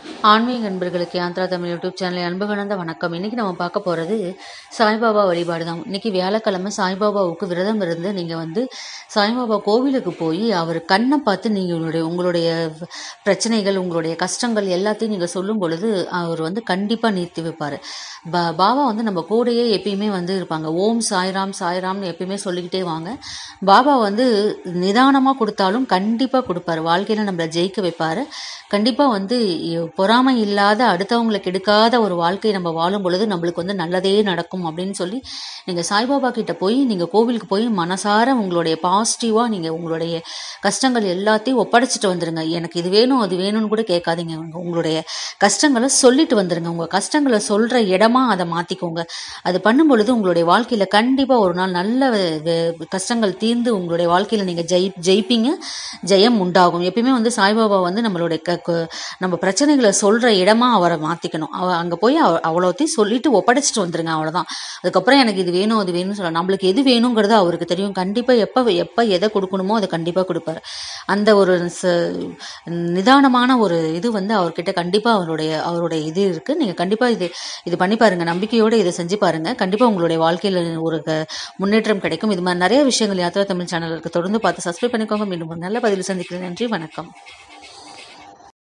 ஆன்மீக நண்பர்களுக்கு Yatra Tamil YouTube channel அன்பு கலந்த வணக்கம் இன்னைக்கு நம்ம பார்க்க போகிறது சாய்பாபா வழிபாடு தான் இன்னைக்கு வியாழக்கிழமை சாய்பாபாவுக்கு விரதம் இருந்து நீங்கள் வந்து சாய்பாபா கோவிலுக்கு போய் அவர் கண்ணை பார்த்து நீங்கள் உங்களுடைய உங்களுடைய பிரச்சனைகள் உங்களுடைய கஷ்டங்கள் எல்லாத்தையும் நீங்கள் சொல்லும் பொழுது அவர் வந்து கண்டிப்பாக நிறுத்தி வைப்பார் பா பாபா வந்து நம்ம கூடயே எப்பயுமே வந்து இருப்பாங்க ஓம் சாய்ராம் சாய்ராம்னு எப்பயுமே சொல்லிக்கிட்டே வாங்க பாபா வந்து நிதானமாக கொடுத்தாலும் கண்டிப்பாக கொடுப்பாரு வாழ்க்கையில் நம்மளை ஜெயிக்க வைப்பார் கண்டிப்பாக வந்து இ- பொறாமை இல்லாத அடுத்தவங்களுக்கு எடுக்காத ஒரு வாழ்க்கையை நம்ம வாழும் பொழுது நம்மளுக்கு வந்து நல்லதே நடக்கும் அப்படின்னு சொல்லி நீங்கள் சாய்பாபா கிட்ட போய் நீங்கள் கோவிலுக்கு போய் மனசார உங்களுடைய பாசிட்டிவாக நீங்கள் உங்களுடைய கஷ்டங்கள் எல்லாத்தையும் ஒப்படைச்சிட்டு வந்துருங்க எனக்கு இது வேணும் அது வேணும்னு கூட கேட்காதீங்க உங்க- உங்களுடைய கஷ்டங்களை சொல்லிட்டு வந்துருங்க உங்கள் கஷ்டங்களை சொல்கிற இடமா அதை மாற்றிக்கோங்க அது பண்ணும் பொழுது உங்களுடைய வாழ்க்கையில் கண்டிப்பாக ஒரு நாள் நல்ல வெ- வெ- கஷ்டங்கள் தீர்ந்து உங்களுடைய வாழ்க்கையில் நீங்கள் ஜெயி ஜெயிப்பீங்க ஜெயம் உண்டாகும் எப்பயுமே வந்து சாய்பாபா வந்து நம்மளுடைய க க- நம்ம பிரச்சனைகளை சொல்கிற இடமா அவரை மாற்றிக்கணும் அவ அங்கே போய் அவ அவ்வளோத்தையும் சொல்லிட்டு ஒப்படைச்சிட்டு வந்துருங்க அவ்வளோதான் அதுக்கப்புறம் எனக்கு இது வேணும் அது வேணும்னு சொல்லலாம் நம்மளுக்கு எது வேணுங்கிறது அவருக்கு தெரியும் கண்டிப்பாக எப்போ எப்போ எதை கொடுக்கணுமோ அதை கண்டிப்பாக கொடுப்பாரு அந்த ஒரு ச- நிதானமான ஒரு இது வந்து அவர்கிட்ட கண்டிப்பாக அவருடைய அவருடைய இது இருக்குது நீங்கள் கண்டிப்பாக இது இது பண்ணி பாருங்கள் நம்பிக்கையோடு இதை செஞ்சு பாருங்கள் கண்டிப்பாக உங்களுடைய வாழ்க்கையில் ஒரு க- முன்னேற்றம் கிடைக்கும் இது மாதிரி நிறைய விஷயங்கள் யாத்ரா தமிழ் சேனலுக்கு தொடர்ந்து பார்த்து சப்ஸ்கிரைப் பண்ணிக்கோங்க மீண்டும் ஒரு நல்ல பதிவில் சந்திக்கிறேன் நன்றி வணக்கம்